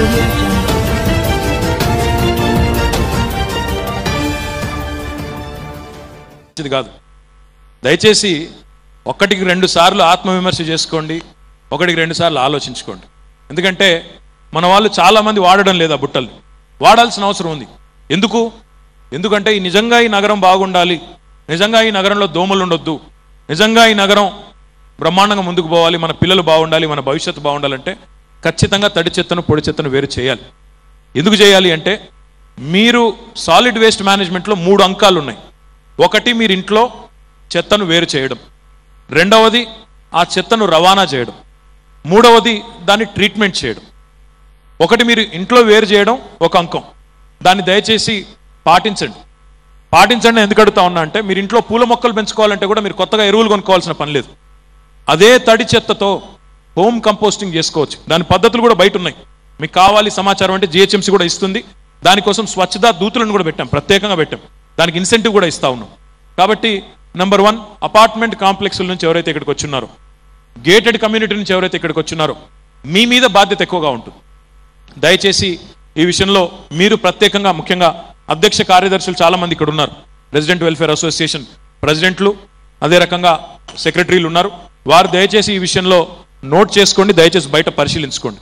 audio jungle. మంచిది కాదు దయచేసి ఒక్కటికి రెండు సార్లు ఆత్మవిమర్శ చేసుకోండి ఒకటికి రెండు సార్లు ఆలోచించుకోండి ఎందుకంటే మన వాళ్ళు చాలామంది వాడడం లేదు ఆ బుట్టలు వాడాల్సిన అవసరం ఉంది ఎందుకు ఎందుకంటే ఈ నిజంగా ఈ నగరం బాగుండాలి నిజంగా ఈ నగరంలో దోమలు ఉండొద్దు నిజంగా ఈ నగరం బ్రహ్మాండంగా ముందుకు పోవాలి మన పిల్లలు బాగుండాలి మన భవిష్యత్తు బాగుండాలంటే ఖచ్చితంగా తడి చెత్తను పొడి చెత్తను వేరు చేయాలి ఎందుకు చేయాలి అంటే మీరు సాలిడ్ వేస్ట్ మేనేజ్మెంట్లో మూడు అంకాలు ఉన్నాయి ఒకటి మీరు ఇంట్లో చెత్తను వేరు చేయడం రెండవది ఆ చెత్తను రవాణా చేయడం మూడవది దాన్ని ట్రీట్మెంట్ చేయడం ఒకటి మీరు ఇంట్లో వేరు చేయడం ఒక అంకం దాన్ని దయచేసి పాటించండి పాటించండి ఎందుకు అడుగుతా ఉన్నా అంటే మీరు ఇంట్లో పూల మొక్కలు పెంచుకోవాలంటే కూడా మీరు కొత్తగా ఎరువులు కొనుక్కోవాల్సిన పని లేదు అదే తడి చెత్తతో హోమ్ కంపోస్టింగ్ చేసుకోవచ్చు దాని పద్ధతులు కూడా బయట ఉన్నాయి మీకు కావాలి సమాచారం అంటే జిహెచ్ఎంసీ కూడా ఇస్తుంది దానికోసం స్వచ్ఛతా దూతులను కూడా పెట్టాం ప్రత్యేకంగా పెట్టాం దానికి ఇన్సెంటివ్ కూడా ఇస్తా ఉన్నాం కాబట్టి నెంబర్ వన్ అపార్ట్మెంట్ కాంప్లెక్స్ల నుంచి ఎవరైతే ఇక్కడికి వచ్చున్నారో గేటెడ్ కమ్యూనిటీ నుంచి ఎవరైతే ఇక్కడికి వచ్చున్నారో మీ మీద బాధ్యత ఎక్కువగా ఉంటుంది దయచేసి ఈ విషయంలో మీరు ప్రత్యేకంగా ముఖ్యంగా అధ్యక్ష కార్యదర్శులు చాలా మంది ఇక్కడ ఉన్నారు రెసిడెంట్ వెల్ఫేర్ అసోసియేషన్ ప్రెసిడెంట్లు అదే రకంగా సెక్రటరీలు ఉన్నారు వారు దయచేసి ఈ విషయంలో నోట్ చేసుకోండి దయచేసి బయట పరిశీలించుకోండి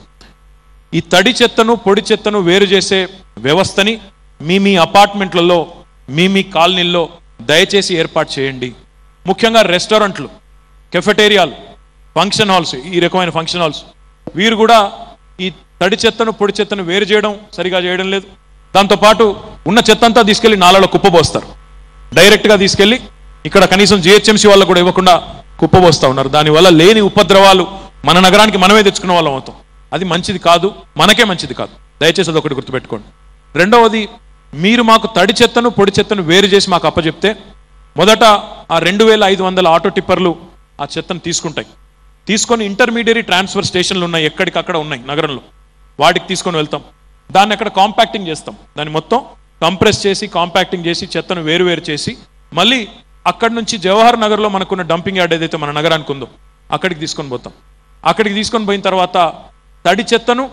ఈ తడి చెత్తను పొడి చెత్తను వేరు చేసే వ్యవస్థని మీ మీ అపార్ట్మెంట్లలో మీ మీ కాలనీల్లో దయచేసి ఏర్పాటు చేయండి ముఖ్యంగా రెస్టారెంట్లు కెఫెటేరియాలు ఫంక్షన్ హాల్స్ ఈ రకమైన ఫంక్షన్ హాల్స్ వీరు కూడా ఈ తడి చెత్తను పొడి చెత్తను వేరు చేయడం సరిగా చేయడం లేదు దాంతోపాటు ఉన్న చెత్త అంతా తీసుకెళ్లి నాలలో కుప్పబోస్తారు డైరెక్ట్గా తీసుకెళ్లి ఇక్కడ కనీసం జిహెచ్ఎంసీ వాళ్ళకు కూడా ఇవ్వకుండా కుప్పబోస్తా ఉన్నారు దానివల్ల లేని ఉపద్రవాలు మన నగరానికి మనమే తెచ్చుకున్న వాళ్ళం అవుతాం అది మంచిది కాదు మనకే మంచిది కాదు దయచేసి అది ఒకటి గుర్తుపెట్టుకోండి రెండవది మీరు మాకు తడి చెత్తను పొడి చెత్తను వేరు చేసి మాకు అప్పచెప్తే మొదట ఆ రెండు వేల ఐదు వందల ఆటో టిప్పర్లు ఆ చెత్తను తీసుకుంటాయి తీసుకొని ఇంటర్మీడియరీ ట్రాన్స్ఫర్ స్టేషన్లు ఉన్నాయి ఎక్కడికక్కడ ఉన్నాయి నగరంలో వాటికి తీసుకొని వెళ్తాం దాన్ని అక్కడ కాంపాక్టింగ్ చేస్తాం దాన్ని మొత్తం కంప్రెస్ చేసి కాంపాక్టింగ్ చేసి చెత్తను వేరు వేరు చేసి మళ్ళీ అక్కడి నుంచి జవహర్ నగర్లో మనకున్న డంపింగ్ యార్డ్ ఏదైతే మన నగరానికి ఉందో అక్కడికి తీసుకొని పోతాం అక్కడికి తీసుకొని పోయిన తర్వాత తడి చెత్తను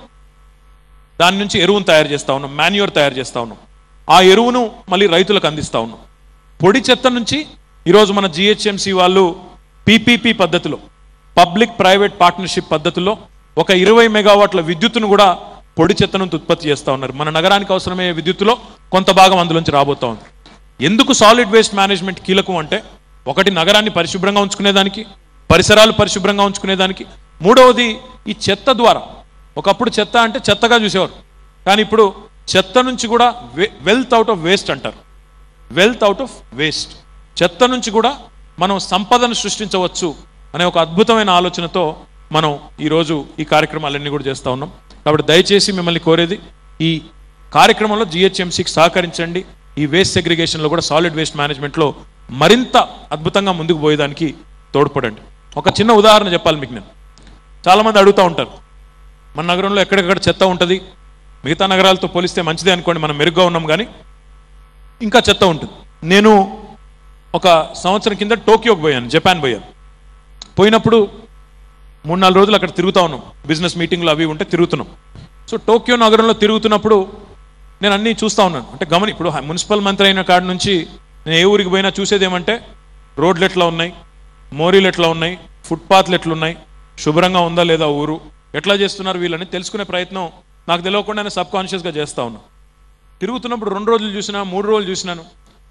దాని నుంచి ఎరువును తయారు చేస్తా ఉన్నాం మాన్యూర్ తయారు చేస్తా ఉన్నాం ఆ ఎరువును మళ్ళీ రైతులకు అందిస్తా ఉన్నాం పొడి చెత్త నుంచి ఈరోజు మన జిహెచ్ఎంసి వాళ్ళు పీపీపీ పద్ధతిలో పబ్లిక్ ప్రైవేట్ పార్ట్నర్షిప్ పద్ధతిలో ఒక ఇరవై మెగావాట్ల విద్యుత్తును కూడా పొడి చెత్త నుంచి ఉత్పత్తి చేస్తా ఉన్నారు మన నగరానికి అవసరమయ్యే విద్యుత్తులో కొంత భాగం అందులోంచి రాబోతా ఉంది ఎందుకు సాలిడ్ వేస్ట్ మేనేజ్మెంట్ కీలకం అంటే ఒకటి నగరాన్ని పరిశుభ్రంగా ఉంచుకునేదానికి పరిసరాలు పరిశుభ్రంగా ఉంచుకునేదానికి మూడవది ఈ చెత్త ద్వారా ఒకప్పుడు చెత్త అంటే చెత్తగా చూసేవారు కానీ ఇప్పుడు చెత్త నుంచి కూడా వెల్త్ అవుట్ ఆఫ్ వేస్ట్ అంటారు వెల్త్ అవుట్ ఆఫ్ వేస్ట్ చెత్త నుంచి కూడా మనం సంపదను సృష్టించవచ్చు అనే ఒక అద్భుతమైన ఆలోచనతో మనం ఈరోజు ఈ కార్యక్రమాలన్నీ కూడా చేస్తూ ఉన్నాం కాబట్టి దయచేసి మిమ్మల్ని కోరేది ఈ కార్యక్రమంలో జిహెచ్ఎంసీకి సహకరించండి ఈ వేస్ట్ సెగ్రిగేషన్లో కూడా సాలిడ్ వేస్ట్ మేనేజ్మెంట్లో మరింత అద్భుతంగా ముందుకు పోయేదానికి తోడ్పడండి ఒక చిన్న ఉదాహరణ చెప్పాలి మీకు నేను చాలామంది అడుగుతూ ఉంటారు మన నగరంలో ఎక్కడెక్కడ చెత్త ఉంటుంది మిగతా నగరాలతో పోలిస్తే మంచిదే అనుకోండి మనం మెరుగ్గా ఉన్నాం కానీ ఇంకా చెత్త ఉంటుంది నేను ఒక సంవత్సరం కింద టోక్యోకి పోయాను జపాన్ పోయాను పోయినప్పుడు మూడు నాలుగు రోజులు అక్కడ తిరుగుతా ఉన్నాం బిజినెస్ మీటింగ్లు అవి ఉంటే తిరుగుతున్నాం సో టోక్యో నగరంలో తిరుగుతున్నప్పుడు నేను అన్నీ చూస్తూ ఉన్నాను అంటే గమని ఇప్పుడు మున్సిపల్ మంత్రి అయిన కాడ నుంచి నేను ఏ ఊరికి పోయినా చూసేది ఏమంటే రోడ్లు ఎట్లా ఉన్నాయి మోరీలు ఎట్లా ఉన్నాయి ఫుట్పాత్లు ఎట్లున్నాయి శుభ్రంగా ఉందా లేదా ఊరు ఎట్లా చేస్తున్నారు వీళ్ళని తెలుసుకునే ప్రయత్నం నాకు తెలియకుండానే సబ్ కాన్షియస్గా చేస్తూ ఉన్నా తిరుగుతున్నప్పుడు రెండు రోజులు చూసినా మూడు రోజులు చూసినాను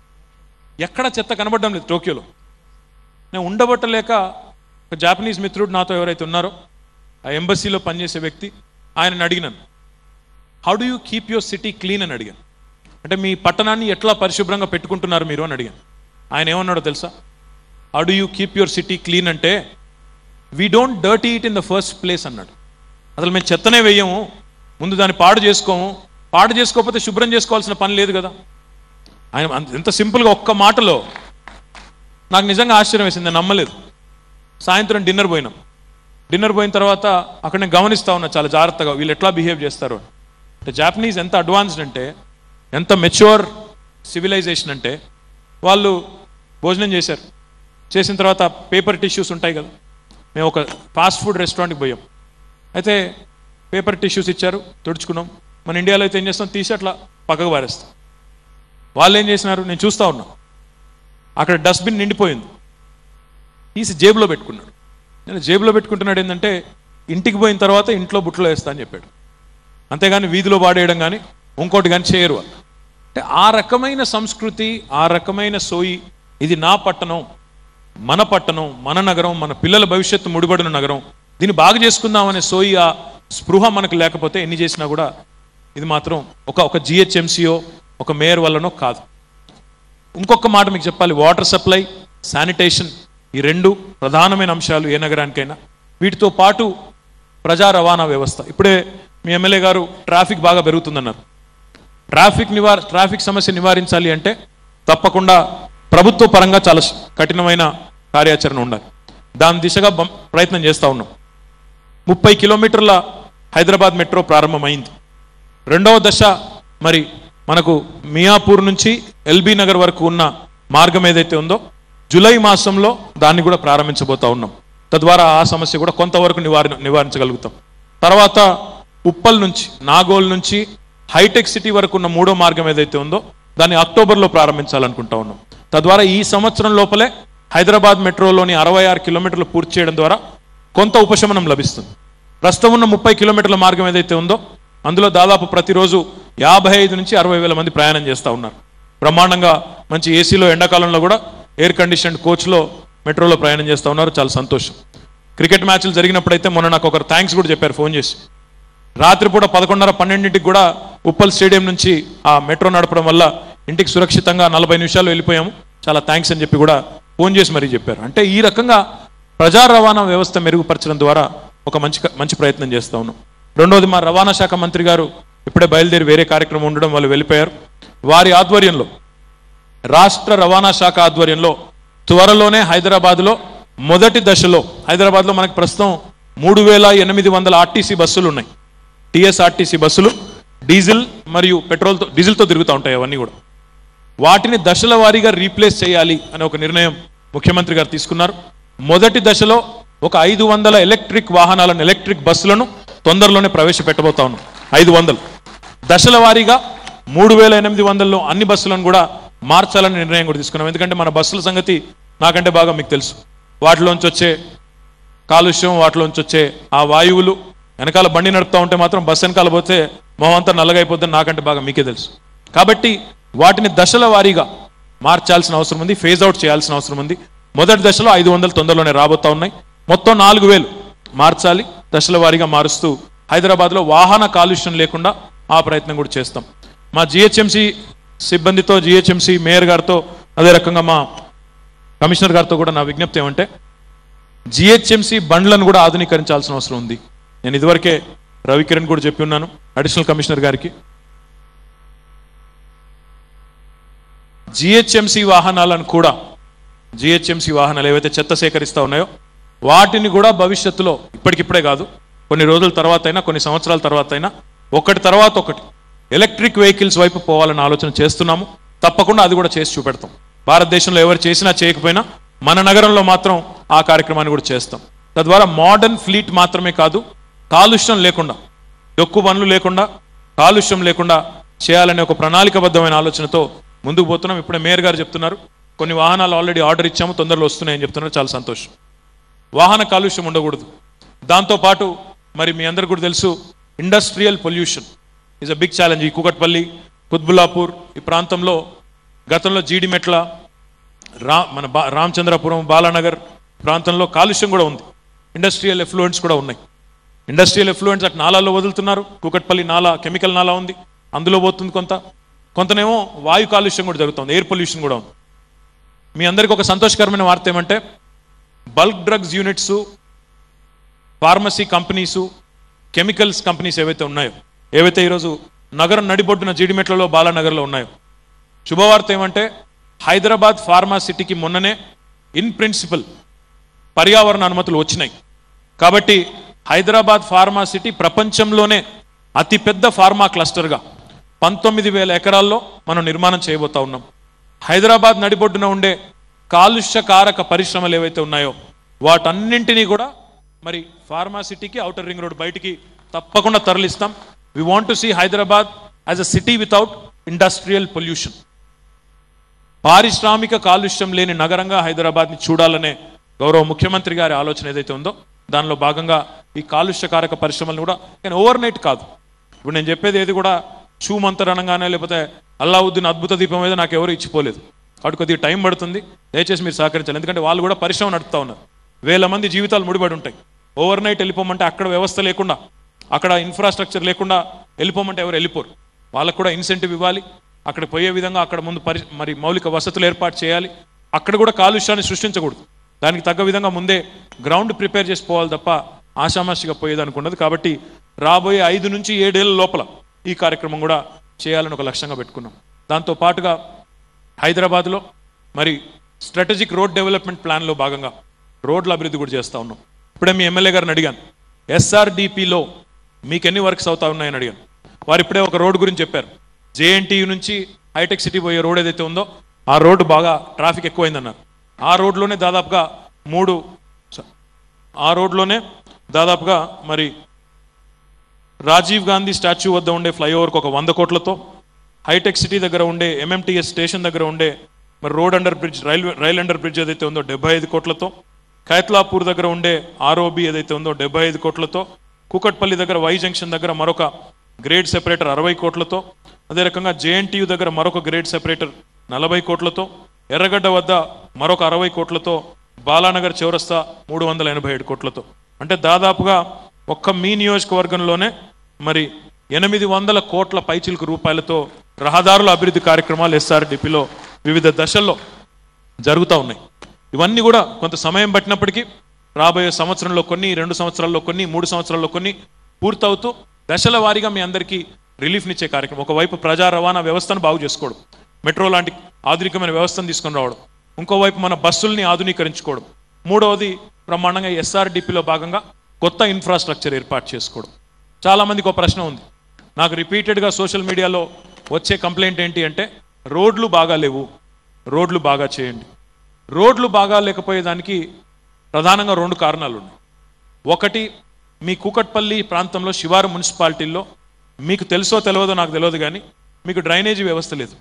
ఎక్కడ చెత్త కనబడడం లేదు టోక్యోలో నేను ఉండబట్టలేక ఒక జాపనీస్ మిత్రుడు నాతో ఎవరైతే ఉన్నారో ఆ ఎంబసీలో పనిచేసే వ్యక్తి ఆయనని అడిగినాను how do you keep your city clean అని అడిగాను అంటే మీ పట్టణాన్ని ఎట్లా పరిశుభ్రంగా పెట్టుకుంటున్నారు మీరు అని అడిగాను ఆయన ఏమన్నాడో తెలుసా how do you keep your city clean అంటే we don't dirty it in the first place అన్నాడు అసలు మేము చెత్తనే వేయము ముందు దాన్ని పాడు చేసుకోము పాడు చేసుకోకపోతే శుభ్రం చేసుకోవాల్సిన పని లేదు కదా ఆయన అంత- ఎంత సింపుల్గా ఒక్క మాటలో నాకు నిజంగా ఆశ్చర్యం వేసింది నేను నమ్మలేదు సాయంత్రం డిన్నర్ పోయినాం డిన్నర్ పోయిన తర్వాత అక్కడ నేను గమనిస్తా ఉన్నా చాలా జాగ్రత్తగా వీళ్ళు ఎట్లా బిహేవ్ చేస్తారు అని. అంటే జాపనీస్ ఎంత అడ్వాన్స్డ్ అంటే ఎంత మెచ్యూర్ సివిలైజేషన్ అంటే వాళ్ళు భోజనం చేశారు చేసిన తర్వాత పేపర్ టిష్యూస్ ఉంటాయి కదా మేము ఒక ఫాస్ట్ ఫుడ్ రెస్టారెంట్కి పోయాం అయితే పేపర్ టిష్యూస్ ఇచ్చారు తుడుచుకున్నాం మన ఇండియాలో అయితే ఏం చేస్తాం తీసి అట్లా పక్కకు పారేస్తాం వాళ్ళు ఏం చేసినారు నేను చూస్తా ఉన్నా అక్కడ డస్ట్బిన్ నిండిపోయింది తీసి జేబులో పెట్టుకున్నాడు నేను జేబులో పెట్టుకుంటున్నాడు ఏంటంటే ఇంటికి పోయిన తర్వాత ఇంట్లో బుట్టలో వేస్తా అని చెప్పాడు అంతేగాని వీధిలో పాడేయడం కానీ ఇంకోటి కానీ చేయరు వాళ్ళు అంటే ఆ రకమైన సంస్కృతి ఆ రకమైన సోయి ఇది నా పట్టణం మన పట్టణం మన నగరం మన పిల్లల భవిష్యత్తు ముడిపడిన నగరం దీన్ని బాగా చేసుకుందాం అనే సోయి ఆ స్పృహ మనకు లేకపోతే ఎన్ని చేసినా కూడా ఇది మాత్రం ఒక ఒక జిహెచ్ఎంసీఓ ఒక మేయర్ వల్లనో కాదు ఇంకొక మాట మీకు చెప్పాలి వాటర్ సప్లై శానిటేషన్ ఈ రెండు ప్రధానమైన అంశాలు ఏ నగరానికైనా వీటితో పాటు ప్రజా రవాణా వ్యవస్థ ఇప్పుడే మీ ఎమ్మెల్యే గారు ట్రాఫిక్ బాగా పెరుగుతుందన్నారు ట్రాఫిక్ నివార ట్రాఫిక్ సమస్య నివారించాలి అంటే తప్పకుండా ప్రభుత్వ పరంగా చాలా కఠినమైన కార్యాచరణ ఉండాలి దాని దిశగా బం- ప్రయత్నం చేస్తూ ఉన్నాం ముప్పై కిలోమీటర్ల హైదరాబాద్ మెట్రో ప్రారంభమైంది రెండవ దశ మరి మనకు మియాపూర్ నుంచి ఎల్బీ నగర్ వరకు ఉన్న మార్గం ఏదైతే ఉందో జూలై మాసంలో దాన్ని కూడా ప్రారంభించబోతా ఉన్నాం తద్వారా ఆ సమస్య కూడా కొంతవరకు నివారణ నివారించగలుగుతాం తర్వాత ఉప్పల్ నుంచి నాగోల్ నుంచి హైటెక్ సిటీ వరకు ఉన్న మూడో మార్గం ఏదైతే ఉందో దాన్ని అక్టోబర్లో ప్రారంభించాలనుకుంటా ఉన్నాం తద్వారా ఈ సంవత్సరం లోపలే హైదరాబాద్ మెట్రోలోని అరవై ఆరు కిలోమీటర్లు పూర్తి చేయడం ద్వారా కొంత ఉపశమనం లభిస్తుంది ప్రస్తుతం ఉన్న ముప్పై కిలోమీటర్ల మార్గం ఏదైతే ఉందో అందులో దాదాపు ప్రతిరోజు యాభై ఐదు నుంచి అరవై వేల మంది ప్రయాణం చేస్తూ ఉన్నారు బ్రహ్మాండంగా మంచి ఏసీలో ఎండాకాలంలో కూడా ఎయిర్ కండిషన్ కోచ్లో మెట్రోలో ప్రయాణం చేస్తూ ఉన్నారు చాలా సంతోషం క్రికెట్ మ్యాచ్లు జరిగినప్పుడైతే మొన్న నాకు ఒకరు థ్యాంక్స్ కూడా చెప్పారు ఫోన్ చేసి రాత్రిపూట పదకొండున్నర పన్నెండింటికి కూడా ఉప్పల్ స్టేడియం నుంచి ఆ మెట్రో నడపడం వల్ల ఇంటికి సురక్షితంగా నలభై నిమిషాలు వెళ్ళిపోయాము చాలా థ్యాంక్స్ అని చెప్పి కూడా ఫోన్ చేసి మరీ చెప్పారు అంటే ఈ రకంగా ప్రజా రవాణా వ్యవస్థ మెరుగుపరచడం ద్వారా ఒక మంచి మంచి ప్రయత్నం చేస్తా ఉన్నాం రెండోది మా రవాణా శాఖ మంత్రి గారు ఇప్పుడే బయలుదేరి వేరే కార్యక్రమం ఉండడం వాళ్ళు వెళ్ళిపోయారు వారి ఆధ్వర్యంలో రాష్ట్ర రవాణా శాఖ ఆధ్వర్యంలో త్వరలోనే హైదరాబాద్లో మొదటి దశలో హైదరాబాద్లో మనకి ప్రస్తుతం మూడు వేల ఎనిమిది వందల ఆర్టీసీ బస్సులు ఉన్నాయి టీఎస్ఆర్టీసీ బస్సులు డీజిల్ మరియు పెట్రోల్తో డీజిల్తో తిరుగుతూ ఉంటాయి అవన్నీ కూడా వాటిని దశల వారీగా రీప్లేస్ చేయాలి అనే ఒక నిర్ణయం ముఖ్యమంత్రి గారు తీసుకున్నారు మొదటి దశలో ఒక ఐదు వందల ఎలక్ట్రిక్ వాహనాలను ఎలక్ట్రిక్ బస్సులను తొందరలోనే ప్రవేశపెట్టబోతా ఉన్నాం ఐదు వందలు దశల వారీగా మూడు వేల ఎనిమిది వందల్లో అన్ని బస్సులను కూడా మార్చాలని నిర్ణయం కూడా తీసుకున్నాం ఎందుకంటే మన బస్సుల సంగతి నాకంటే బాగా మీకు తెలుసు వాటిలోంచి వచ్చే కాలుష్యం వాటిలోంచి వచ్చే ఆ వాయువులు వెనకాల బండి నడుపుతా ఉంటే మాత్రం బస్సు వెనకాల పోతే మొహం అంతా నల్లగైపోద్దని నాకంటే బాగా మీకే తెలుసు కాబట్టి వాటిని దశల వారీగా మార్చాల్సిన అవసరం ఉంది ఫేజ్ అవుట్ చేయాల్సిన అవసరం ఉంది మొదటి దశలో ఐదు వందలు తొందరలోనే రాబోతా ఉన్నాయి మొత్తం నాలుగు వేలు మార్చాలి దశల వారీగా మారుస్తూ హైదరాబాద్లో వాహన కాలుష్యం లేకుండా ఆ ప్రయత్నం కూడా చేస్తాం మా జిహెచ్ఎంసి సిబ్బందితో జిహెచ్ఎంసి మేయర్ గారితో అదే రకంగా మా కమిషనర్ గారితో కూడా నా విజ్ఞప్తి ఏమంటే జిహెచ్ఎంసి బండ్లను కూడా ఆధునీకరించాల్సిన అవసరం ఉంది నేను ఇదివరకే రవికిరణ్ కూడా చెప్పి ఉన్నాను అడిషనల్ కమిషనర్ గారికి జిహెచ్ఎంసి వాహనాలను కూడా జిహెచ్ఎంసి వాహనాలు ఏవైతే చెత్త సేకరిస్తా ఉన్నాయో వాటిని కూడా భవిష్యత్తులో ఇప్పటికిప్పుడే కాదు కొన్ని రోజుల తర్వాత అయినా కొన్ని సంవత్సరాల తర్వాత అయినా ఒకటి తర్వాత ఒకటి ఎలక్ట్రిక్ వెహికల్స్ వైపు పోవాలని ఆలోచన చేస్తున్నాము తప్పకుండా అది కూడా చేసి చూపెడతాం భారతదేశంలో ఎవరు చేసినా చేయకపోయినా మన నగరంలో మాత్రం ఆ కార్యక్రమాన్ని కూడా చేస్తాం తద్వారా మోడర్న్ ఫ్లీట్ మాత్రమే కాదు కాలుష్యం లేకుండా డొక్కు పనులు లేకుండా కాలుష్యం లేకుండా చేయాలనే ఒక ప్రణాళికబద్ధమైన ఆలోచనతో ముందుకు పోతున్నాం ఇప్పుడే మేయర్ గారు చెప్తున్నారు కొన్ని వాహనాలు ఆల్రెడీ ఆర్డర్ ఇచ్చాము తొందరలో వస్తున్నాయని చెప్తున్నారు చాలా సంతోషం వాహన కాలుష్యం ఉండకూడదు దాంతోపాటు మరి మీ అందరికీ కూడా తెలుసు industrial pollution is a big challenge ఈ కుకట్పల్లి కుత్బుల్లాపూర్ ఈ ప్రాంతంలో గతంలో జీడిమెట్ల రా మన బా రామచంద్రపురం బాలానగర్ ప్రాంతంలో కాలుష్యం కూడా ఉంది ఇండస్ట్రియల్ ఎఫ్లూయెంట్స్ కూడా ఉన్నాయి ఇండస్ట్రియల్ ఎఫ్లూయెంట్స్ అటు నాలాల్లో వదులుతున్నారు కూకట్పల్లి నాలా కెమికల్ నాలా ఉంది అందులో పోతుంది కొంత కొంతనేమో వాయు కాలుష్యం కూడా జరుగుతుంది ఎయిర్ పొల్యూషన్ కూడా ఉంది మీ అందరికీ ఒక సంతోషకరమైన వార్త ఏమంటే bulk drugs units pharmacy companies chemicals companies ఏవైతే ఉన్నాయో ఏవైతే ఈరోజు నగరం నడిబొడ్డున జీడిమెట్లలో బాలానగర్లో ఉన్నాయో శుభవార్త ఏమంటే హైదరాబాద్ ఫార్మా సిటీకి మొన్ననే ఇన్ ప్రిన్సిపల్ పర్యావరణ అనుమతులు వచ్చినాయి కాబట్టి హైదరాబాద్ ఫార్మా సిటీ ప్రపంచంలోనే అతిపెద్ద ఫార్మా క్లస్టర్గా పంతొమ్మిది వేల ఎకరాల్లో మనం నిర్మాణం చేయబోతా ఉన్నాం హైదరాబాద్ నడిబొడ్డున ఉండే కాలుష్యకారక పరిశ్రమలు ఏవైతే ఉన్నాయో వాటన్నింటినీ కూడా మరి ఫార్మా సిటీకి అవుటర్ రింగ్ రోడ్ బయటికి తప్పకుండా తరలిస్తాం we want to see Hyderabad as a city without industrial pollution పారిశ్రామిక కాలుష్యం లేని నగరంగా హైదరాబాద్ని చూడాలనే గౌరవ ముఖ్యమంత్రి గారి ఆలోచన ఏదైతే ఉందో దానిలో భాగంగా ఈ కాలుష్యకారక పరిశ్రమలను కూడా కానీ ఓవర్ నైట్ కాదు ఇప్పుడు నేను చెప్పేది ఏది కూడా చూమంతరణంగానే లేకపోతే అల్లావుద్దీన్ అద్భుత దీపం మీద నాకు ఎవరు ఇచ్చిపోలేదు కాబట్టి కొద్దిగా టైం పడుతుంది దయచేసి మీరు సహకరించాలి ఎందుకంటే వాళ్ళు కూడా పరిశ్రమ నడుపుతా ఉన్నారు వేల మంది జీవితాలు ముడిపడి ఉంటాయి ఓవర్ నైట్ వెళ్ళిపోమంటే అక్కడ వ్యవస్థ లేకుండా అక్కడ ఇన్ఫ్రాస్ట్రక్చర్ లేకుండా వెళ్ళిపోమంటే ఎవరు వెళ్ళిపోరు వాళ్ళకు కూడా ఇన్సెంటివ్ ఇవ్వాలి అక్కడ పోయే విధంగా అక్కడ ముందు పరి మరి మౌలిక వసతులు ఏర్పాటు చేయాలి అక్కడ కూడా కాలుష్యాన్ని సృష్టించకూడదు దానికి తగ్గ విధంగా ముందే గ్రౌండ్ ప్రిపేర్ చేసి పోవాలి తప్ప ఆషామాషిగా పోయేదానికి ఉండదు కాబట్టి రాబోయే ఐదు నుంచి ఏడేళ్ల లోపల ఈ కార్యక్రమం కూడా చేయాలని ఒక లక్ష్యంగా పెట్టుకున్నాం దాంతో పాటుగా హైదరాబాద్లో మరి స్ట్రాటజిక్ రోడ్ డెవలప్మెంట్ ప్లాన్లో భాగంగా రోడ్ల అభివృద్ధి కూడా చేస్తూ ఉన్నాం ఇప్పుడే మీ ఎమ్మెల్యే గారిని అడిగాను ఎస్ఆర్డిపిలో మీకు ఎన్ని వర్క్స్ అవుతా ఉన్నాయని అడిగాను వారు ఇప్పుడే ఒక రోడ్ గురించి చెప్పారు జేఎన్టీయు నుంచి హైటెక్ సిటీ పోయే రోడ్ ఏదైతే ఉందో ఆ రోడ్డు బాగా ట్రాఫిక్ ఎక్కువైందన్నారు ఆ రోడ్లోనే దాదాపుగా మూడు ఆ రోడ్లోనే దాదాపుగా మరి రాజీవ్ గాంధీ స్టాచ్యూ వద్ద ఉండే ఫ్లైఓవర్కి ఒక వంద కోట్లతో హైటెక్ సిటీ దగ్గర ఉండే ఎంఎంటీఎస్ స్టేషన్ దగ్గర ఉండే మరి road under bridge railway rail under bridge ఏదైతే ఉందో డెబ్బై ఐదు కోట్లతో ఖైత్లాపూర్ దగ్గర ఉండే ఆర్ఓబి ఏదైతే ఉందో డెబ్బై ఐదు కోట్లతో కూకట్పల్లి దగ్గర వై జంక్షన్ దగ్గర మరొక గ్రేడ్ సెపరేటర్ అరవై కోట్లతో అదే రకంగా జేఎన్టీయు దగ్గర మరొక గ్రేడ్ సెపరేటర్ నలభై కోట్లతో ఎర్రగడ్డ వద్ద మరొక అరవై కోట్లతో బాలానగర్ చౌరస్తా మూడు వందల ఎనభై ఏడు కోట్లతో అంటే దాదాపుగా ఒక్క మీ నియోజకవర్గంలోనే మరి ఎనిమిది వందల కోట్ల పైచిలకు రూపాయలతో రహదారుల అభివృద్ధి కార్యక్రమాలు ఎస్ఆర్డిపిలో వివిధ దశల్లో జరుగుతూ ఉన్నాయి ఇవన్నీ కూడా కొంత సమయం పట్టినప్పటికీ రాబోయే సంవత్సరంలో కొన్ని రెండు సంవత్సరాల్లో కొన్ని మూడు సంవత్సరాల్లో కొన్ని పూర్తవుతూ దశల వారీగా మీ అందరికీ రిలీఫ్నిచ్చే కార్యక్రమం ఒకవైపు ప్రజా రవాణా వ్యవస్థను బాగు చేసుకోవడం మెట్రో లాంటి ఆధునికమైన వ్యవస్థను తీసుకొని రావడం ఇంకోవైపు మన బస్సుల్ని ఆధునీకరించుకోవడం మూడవది బ్రహ్మాండంగా ఎస్ఆర్డిపిలో భాగంగా కొత్త ఇన్ఫ్రాస్ట్రక్చర్ ఏర్పాటు చేసుకోవడం చాలామందికి ఒక ప్రశ్న ఉంది నాకు రిపీటెడ్గా సోషల్ మీడియాలో వచ్చే కంప్లైంట్ ఏంటి అంటే రోడ్లు బాగా లేవు రోడ్లు బాగా చేయండి రోడ్లు బాగా లేకపోయేదానికి ప్రధానంగా రెండు కారణాలు ఉన్నాయి ఒకటి మీ కూకట్పల్లి ప్రాంతంలో శివారు మున్సిపాలిటీల్లో మీకు తెలుసో తెలియదో నాకు తెలియదు కానీ మీకు డ్రైనేజీ వ్యవస్థ లేదు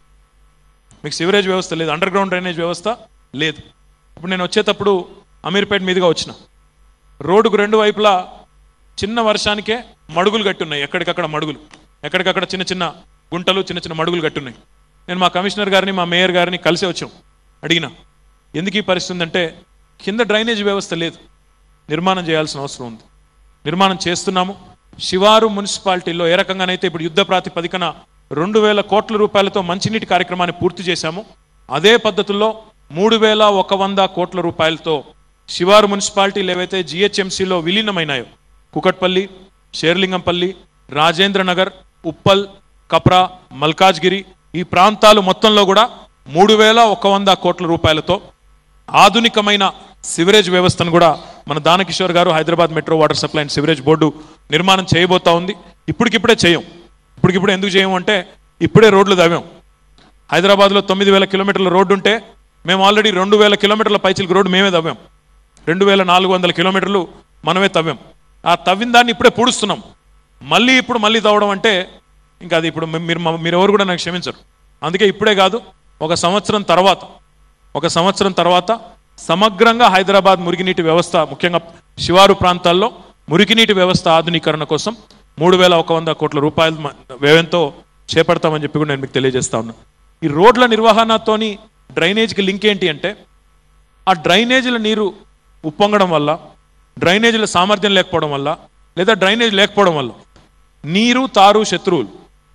మీకు సివరేజ్ వ్యవస్థ లేదు అండర్ గ్రౌండ్ డ్రైనేజ్ వ్యవస్థ లేదు ఇప్పుడు నేను వచ్చేటప్పుడు అమీర్పేట మీదుగా వచ్చిన రోడ్డుకు రెండు వైపులా చిన్న వర్షానికే మడుగులు కట్టున్నాయి ఎక్కడికక్కడ మడుగులు ఎక్కడికక్కడ చిన్న చిన్న గుంటలు చిన్న చిన్న మడుగులు కట్టున్నాయి నేను మా కమిషనర్ గారిని మా మేయర్ గారిని కలిసి వచ్చాం అడిగిన ఎందుకు ఈ పరిస్థితి ఉందంటే కింద డ్రైనేజ్ వ్యవస్థ లేదు నిర్మాణం చేయాల్సిన అవసరం ఉంది నిర్మాణం చేస్తున్నాము శివారు మున్సిపాలిటీలో ఏ రకంగానైతే ఇప్పుడు యుద్ధ ప్రాతిపదికన రెండు వేల కోట్ల రూపాయలతో మంచినీటి కార్యక్రమాన్ని పూర్తి చేశాము అదే పద్ధతుల్లో మూడు వేల ఒక వంద కోట్ల రూపాయలతో శివారు మున్సిపాలిటీలు ఏవైతే జిహెచ్ఎంసీలో విలీనమైనాయో కుకట్పల్లి షేర్లింగంపల్లి రాజేంద్ర నగర్ ఉప్పల్ కప్రా మల్కాజ్గిరి ఈ ప్రాంతాలు మొత్తంలో కూడా మూడు వేల ఒక వంద కోట్ల రూపాయలతో ఆధునికమైన సివరేజ్ వ్యవస్థను కూడా మన దానకిషోర్ గారు Hyderabad metro water supply and sewerage board నిర్మాణం చేయబోతా ఉంది ఇప్పటికిప్పుడే చేయం ఇప్పటికిప్పుడు ఎందుకు చేయము అంటే ఇప్పుడే రోడ్లు తవ్వాం హైదరాబాద్లో తొమ్మిది వేల కిలోమీటర్ల రోడ్డు ఉంటే మేము ఆల్రెడీ రెండు వేల కిలోమీటర్ల పైచిలకు రోడ్డు మేమే తవ్వాం రెండు వేల నాలుగు వందల కిలోమీటర్లు మనమే తవ్వాం ఆ తవ్విన దాన్ని ఇప్పుడే పూడుస్తున్నాం మళ్ళీ ఇప్పుడు మళ్ళీ తవ్వడం అంటే ఇంకా అది ఇప్పుడు మీరు మీరు ఎవరు కూడా నాకు క్షమించరు అందుకే ఇప్పుడే కాదు ఒక సంవత్సరం తర్వాత ఒక సంవత్సరం తర్వాత సమగ్రంగా హైదరాబాద్ మురికినీటి వ్యవస్థ ముఖ్యంగా శివారు ప్రాంతాల్లో మురికినీటి వ్యవస్థ ఆధునీకరణ కోసం మూడు వేల ఒక వంద కోట్ల రూపాయల మ- వ్యయంతో చేపడతామని చెప్పి కూడా నేను మీకు తెలియజేస్తా ఉన్నాను ఈ రోడ్ల నిర్వహణతోని డ్రైనేజ్కి లింక్ ఏంటి అంటే ఆ డ్రైనేజీల నీరు ఉప్పొంగడం వల్ల డ్రైనేజీల సామర్థ్యం లేకపోవడం వల్ల లేదా డ్రైనేజ్ లేకపోవడం వల్ల నీరు తారు శత్రువులు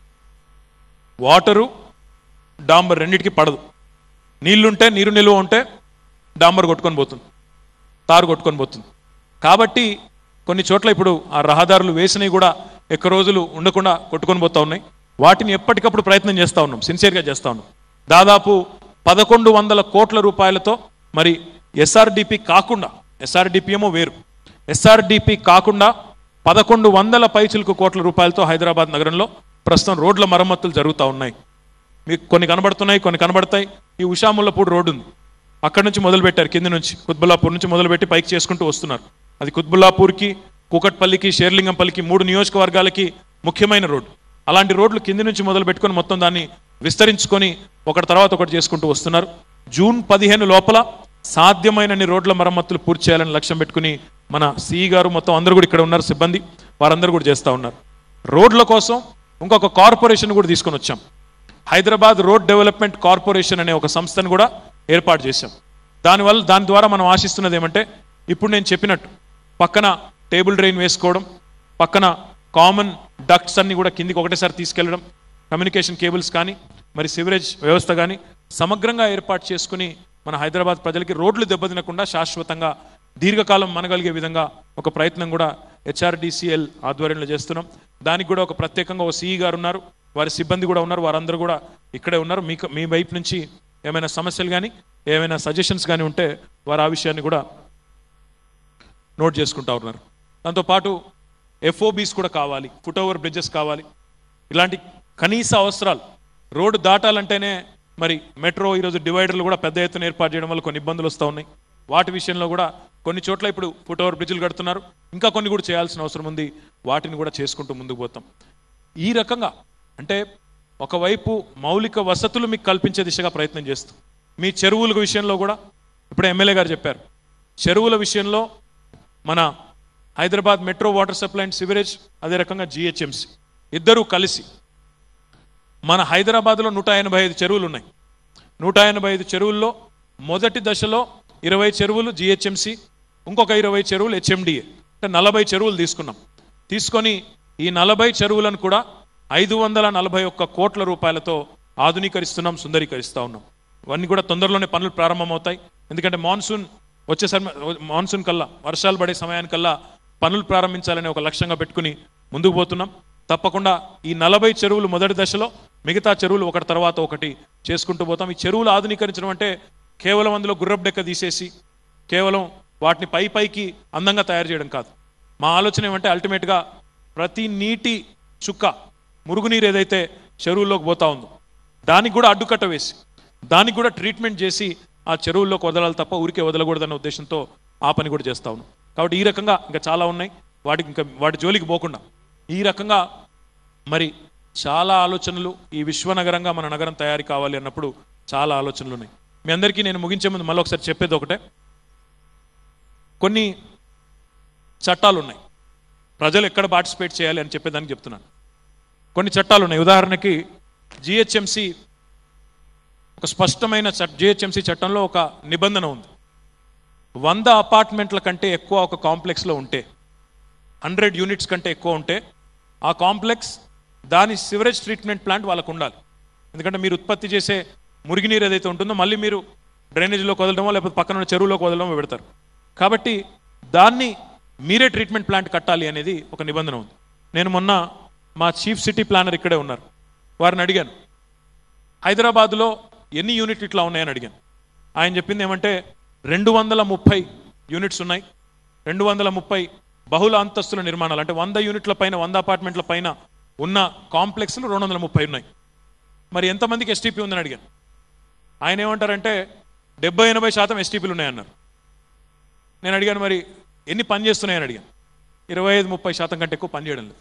వాటరు డాంబర్ రెండింటికి పడదు నీళ్లుంటే నీరు నిలువ ఉంటే డాంబర్ కొట్టుకొని పోతుంది తారు కొట్టుకొని పోతుంది కాబట్టి కొన్ని చోట్ల ఇప్పుడు ఆ రహదారులు వేసినవి కూడా ఎక్కువ రోజులు ఉండకుండా కొట్టుకొని పోతా ఉన్నాయి వాటిని ఎప్పటికప్పుడు ప్రయత్నం చేస్తూ ఉన్నాం సిన్సియర్గా చేస్తూ ఉన్నాం దాదాపు పదకొండు వందల కోట్ల రూపాయలతో మరి ఎస్ఆర్డిపి కాకుండా ఎస్ఆర్డిపి ఏమో వేరు ఎస్ఆర్డిపి కాకుండా పదకొండు వందల పైచిలకు కోట్ల రూపాయలతో హైదరాబాద్ నగరంలో ప్రస్తుతం రోడ్ల మరమ్మతులు జరుగుతూ ఉన్నాయి మీకు కొన్ని కనబడుతున్నాయి కొన్ని కనబడతాయి ఈ ఉషాముల్లపూడి రోడ్డు ఉంది అక్కడి నుంచి మొదలు పెట్టారు కింది నుంచి కుత్బుల్లాపూర్ నుంచి మొదలుపెట్టి పైకి చేసుకుంటూ వస్తున్నారు అది కుత్బుల్లాపూర్కి కూకట్పల్లికి షేర్లింగంపల్లికి మూడు నియోజకవర్గాలకి ముఖ్యమైన రోడ్డు అలాంటి రోడ్లు కింది నుంచి మొదలు పెట్టుకొని మొత్తం దాన్ని విస్తరించుకొని ఒకటి తర్వాత ఒకటి చేసుకుంటూ వస్తున్నారు జూన్ పదిహేను లోపల సాధ్యమైనన్ని రోడ్ల మరమ్మతులు పూర్తి చేయాలని లక్ష్యం పెట్టుకుని మన సిఈ గారు మొత్తం అందరూ కూడా ఇక్కడ ఉన్నారు సిబ్బంది వారందరూ కూడా చేస్తూ ఉన్నారు రోడ్ల కోసం ఇంకొక కార్పొరేషన్ కూడా తీసుకొని వచ్చాం హైదరాబాద్ రోడ్ డెవలప్మెంట్ కార్పొరేషన్ అనే ఒక సంస్థను కూడా ఏర్పాటు చేశాం దానివల్ల దాని ద్వారా మనం ఆశిస్తున్నది ఏమంటే ఇప్పుడు నేను చెప్పినట్టు పక్కన టేబుల్ డ్రైన్ వేసుకోవడం పక్కన కామన్ డక్ట్స్ అన్ని కూడా కిందికి ఒకటేసారి తీసుకెళ్లడం కమ్యూనికేషన్ కేబుల్స్ కానీ మరి సివరేజ్ వ్యవస్థ కానీ సమగ్రంగా ఏర్పాటు చేసుకుని మన హైదరాబాద్ ప్రజలకి రోడ్లు దెబ్బతినకుండా శాశ్వతంగా దీర్ఘకాలం మనగలిగే విధంగా ఒక ప్రయత్నం కూడా హెచ్ఆర్డిసిఎల్ ఆధ్వర్యంలో చేస్తున్నాం దానికి కూడా ఒక ప్రత్యేకంగా ఒక సిఈ గారు ఉన్నారు వారి సిబ్బంది కూడా ఉన్నారు వారందరూ కూడా ఇక్కడే ఉన్నారు మీకు మీ వైపు నుంచి ఏమైనా సమస్యలు కానీ ఏమైనా సజెషన్స్ కానీ ఉంటే వారు ఆ విషయాన్ని కూడా నోట్ చేసుకుంటా ఉన్నారు దాంతోపాటు ఎఫ్ఓబీస్ కూడా కావాలి ఫుట్ ఓవర్ బ్రిడ్జెస్ కావాలి ఇలాంటి కనీస అవసరాలు రోడ్డు దాటాలంటేనే మరి మెట్రో ఈరోజు డివైడర్లు కూడా పెద్ద ఎత్తున ఏర్పాటు చేయడం వల్ల కొన్ని ఇబ్బందులు వస్తూ ఉన్నాయి వాటి విషయంలో కూడా కొన్ని చోట్ల ఇప్పుడు ఫుట్ ఓవర్ బ్రిడ్జ్లు కడుతున్నారు ఇంకా కొన్ని కూడా చేయాల్సిన అవసరం ఉంది వాటిని కూడా చేసుకుంటూ ముందుకు పోతాం ఈ రకంగా అంటే ఒకవైపు మౌలిక వసతులు మీకు కల్పించే దిశగా ప్రయత్నం చేస్తాం మీ చెరువుల విషయంలో కూడా ఇప్పుడు ఎమ్మెల్యే గారు చెప్పారు చెరువుల విషయంలో మన Hyderabad metro water supply and sewerage అదే రకంగా జిహెచ్ఎంసి ఇద్దరూ కలిసి మన హైదరాబాద్లో నూట ఎనభై ఐదు చెరువులు ఉన్నాయి నూట ఎనభై ఐదు చెరువుల్లో మొదటి దశలో ఇరవై చెరువులు జిహెచ్ఎంసి ఇంకొక ఇరవై చెరువులు హెచ్ఎండిఏ అంటే నలభై చెరువులు తీసుకున్నాం తీసుకొని ఈ నలభై చెరువులను కూడా ఐదు వందల నలభై ఒక్క కోట్ల రూపాయలతో ఆధునీకరిస్తున్నాం సుందరీకరిస్తా ఉన్నాం ఇవన్నీ కూడా తొందరలోనే పనులు ప్రారంభమవుతాయి ఎందుకంటే మాన్సూన్ వచ్చే సమ మాన్సూన్ కల్లా వర్షాలు పడే సమయానికల్లా పనులు ప్రారంభించాలని ఒక లక్ష్యంగా పెట్టుకుని ముందుకు పోతున్నాం తప్పకుండా ఈ నలభై చెరువులు మొదటి దశలో మిగతా చెరువులు ఒకటి తర్వాత ఒకటి చేసుకుంటూ పోతాం ఈ చెరువులు ఆధునీకరించడం అంటే కేవలం అందులో గుర్రపు డెక్క తీసేసి కేవలం వాటిని పై పైకి అందంగా తయారు చేయడం కాదు మా ఆలోచన ఏమంటే అల్టిమేట్గా ప్రతి నీటి చుక్క మురుగునీరు ఏదైతే చెరువుల్లోకి పోతా ఉందో దానికి కూడా అడ్డుకట్ట వేసి దానికి కూడా ట్రీట్మెంట్ చేసి ఆ చెరువుల్లోకి వదలాలి తప్ప ఊరికే వదలకూడదన్న ఉద్దేశంతో ఆ పని కూడా చేస్తా ఉన్నాం కాబట్టి ఈ రకంగా ఇంకా చాలా ఉన్నాయి వాటికి ఇంకా వాటి జోలికి పోకుండా ఈ రకంగా మరి చాలా ఆలోచనలు ఈ విశ్వనగరంగా మన నగరం తయారు కావాలి అన్నప్పుడు చాలా ఆలోచనలు ఉన్నాయి మీ అందరికీ నేను ముగించే ముందు మళ్ళీ ఒకసారి చెప్పేది ఒకటే కొన్ని చట్టాలు ఉన్నాయి ప్రజలు ఎక్కడ పార్టిసిపేట్ చేయాలి అని చెప్పేదానికి చెప్తున్నాను కొన్ని చట్టాలు ఉన్నాయి ఉదాహరణకి జిహెచ్ఎంసి ఒక స్పష్టమైన చట్ జిహెచ్ఎంసి చట్టంలో ఒక నిబంధన ఉంది వంద అపార్ట్మెంట్ల కంటే ఎక్కువ ఒక కాంప్లెక్స్లో ఉంటే హండ్రెడ్ యూనిట్స్ కంటే ఎక్కువ ఉంటే ఆ కాంప్లెక్స్ దాని సివరేజ్ ట్రీట్మెంట్ ప్లాంట్ వాళ్ళకు ఉండాలి ఎందుకంటే మీరు ఉత్పత్తి చేసే మురిగినీరు ఏదైతే ఉంటుందో మళ్ళీ మీరు డ్రైనేజీలోకి వదలడమో లేకపోతే పక్కన ఉన్న చెరువులోకి వదలడమో పెడతారు కాబట్టి దాన్ని మీరే ట్రీట్మెంట్ ప్లాంట్ కట్టాలి అనేది ఒక నిబంధన ఉంది నేను మొన్న మా చీఫ్ సిటీ ప్లానర్ ఇక్కడే ఉన్నారు వారిని అడిగాను హైదరాబాద్లో ఎన్ని యూనిట్లు ఇట్లా ఉన్నాయని అడిగాను ఆయన చెప్పింది ఏమంటే రెండు వందల ముప్పై యూనిట్స్ ఉన్నాయి రెండు వందల ముప్పై బహుళ అంతస్తుల నిర్మాణాలు అంటే వంద యూనిట్ల పైన వంద అపార్ట్మెంట్ల పైన ఉన్న కాంప్లెక్స్లు రెండు వందల ముప్పై ఉన్నాయి మరి ఎంతమందికి ఎస్టీపీ ఉందని అడిగాను ఆయన ఏమంటారంటే డెబ్బై ఎనభై శాతం ఎస్టీపీలు ఉన్నాయన్నారు నేను అడిగాను మరి ఎన్ని పని చేస్తున్నాయని అడిగాను ఇరవై ఐదు ముప్పై శాతం కంటే ఎక్కువ పని చేయడం లేదు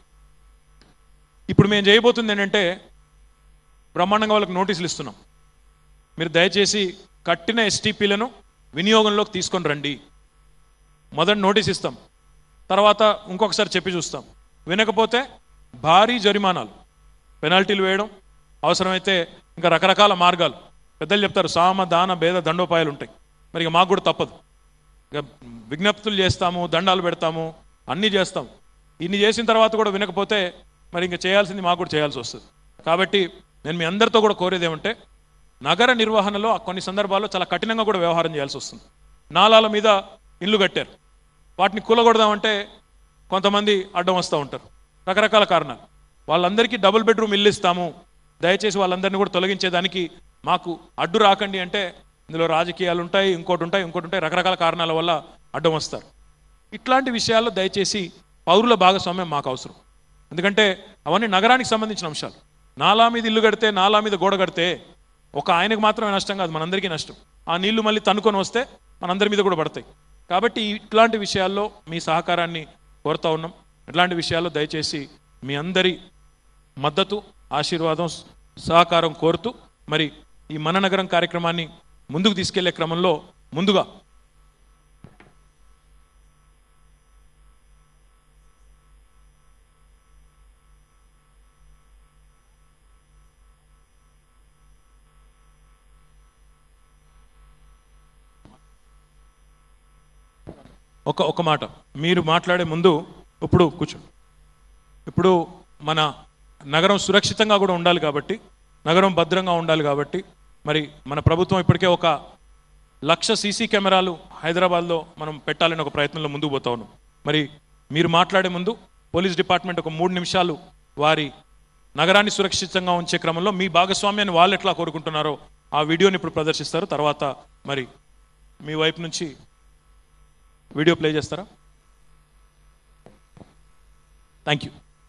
ఇప్పుడు మేము చేయబోతుంది ఏంటంటే బ్రహ్మాండంగా వాళ్ళకి నోటీసులు ఇస్తున్నాం మీరు దయచేసి కట్టిన ఎస్టీపీలను వినియోగంలోకి తీసుకొని రండి మొదటి నోటీస్ ఇస్తాం తర్వాత ఇంకొకసారి చెప్పి చూస్తాం వినకపోతే భారీ జరిమానాలు పెనాల్టీలు వేయడం అవసరమైతే ఇంకా రకరకాల మార్గాలు పెద్దలు చెప్తారు సామ దాన భేద దండోపాయాలు ఉంటాయి మరి ఇక మాకు కూడా తప్పదు ఇక విజ్ఞప్తులు చేస్తాము దండాలు పెడతాము అన్నీ చేస్తాం ఇన్ని చేసిన తర్వాత కూడా వినకపోతే మరి ఇంకా చేయాల్సింది మాకు కూడా చేయాల్సి వస్తుంది కాబట్టి నేను మీ అందరితో కూడా కోరేది ఏమంటే నగర నిర్వహణలో కొన్ని సందర్భాల్లో చాలా కఠినంగా కూడా వ్యవహారం చేయాల్సి వస్తుంది నాలాల మీద ఇల్లు కట్టారు వాటిని కూలగొడదామంటే కొంతమంది అడ్డం వస్తూ ఉంటారు రకరకాల కారణాలు వాళ్ళందరికీ డబుల్ బెడ్రూమ్ ఇల్లు ఇస్తాము దయచేసి వాళ్ళందరినీ కూడా తొలగించేదానికి మాకు అడ్డు రాకండి అంటే ఇందులో రాజకీయాలు ఉంటాయి ఇంకోటి ఉంటాయి ఇంకోటి ఉంటాయి రకరకాల కారణాల వల్ల అడ్డం వస్తారు ఇట్లాంటి విషయాల్లో దయచేసి పౌరుల భాగస్వామ్యం మాకు అవసరం ఎందుకంటే అవన్నీ నగరానికి సంబంధించిన అంశాలు నాలా మీద ఇల్లు కడితే నాలా మీద గోడ కడితే ఒక ఆయనకు మాత్రమే నష్టం కాదు మనందరికీ నష్టం ఆ నీళ్లు మళ్ళీ తనుకొని వస్తే మనందరి మీద కూడా పడతాయి కాబట్టి ఇట్లాంటి విషయాల్లో మీ సహకారాన్ని కోరుతా ఉన్నాం ఇట్లాంటి విషయాల్లో దయచేసి మీ అందరి మద్దతు ఆశీర్వాదం సహకారం కోరుతూ మరి ఈ మన నగరం కార్యక్రమాన్ని ముందుకు తీసుకెళ్లే క్రమంలో ముందుగా ఒక ఒక మాట మీరు మాట్లాడే ముందు ఇప్పుడు కూర్చో ఇప్పుడు మన నగరం సురక్షితంగా కూడా ఉండాలి కాబట్టి నగరం భద్రంగా ఉండాలి కాబట్టి మరి మన ప్రభుత్వం ఇప్పటికే ఒక లక్ష సీసీ కెమెరాలు హైదరాబాద్లో మనం పెట్టాలని ఒక ప్రయత్నంలో ముందుకు పోతా ఉన్నాం మరి మీరు మాట్లాడే ముందు పోలీస్ డిపార్ట్మెంట్ ఒక మూడు నిమిషాలు వారి నగరాన్ని సురక్షితంగా ఉంచే క్రమంలో మీ భాగస్వామ్యాన్ని వాళ్ళు ఎట్లా కోరుకుంటున్నారో ఆ వీడియోని ఇప్పుడు ప్రదర్శిస్తారు తర్వాత మరి మీ వైపు నుంచి వీడియో ప్లే చేస్తారా థ్యాంక్ యూ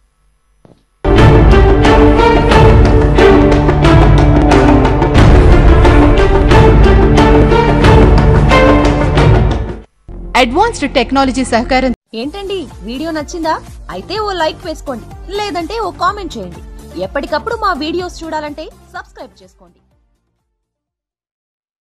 అడ్వాన్స్డ్ టెక్నాలజీ సహకారం ఏంటండి వీడియో నచ్చిందా అయితే ఓ లైక్ వేసుకోండి లేదంటే ఓ కామెంట్ చేయండి ఎప్పటికప్పుడు మా వీడియోస్ చూడాలంటే సబ్స్క్రైబ్ చేసుకోండి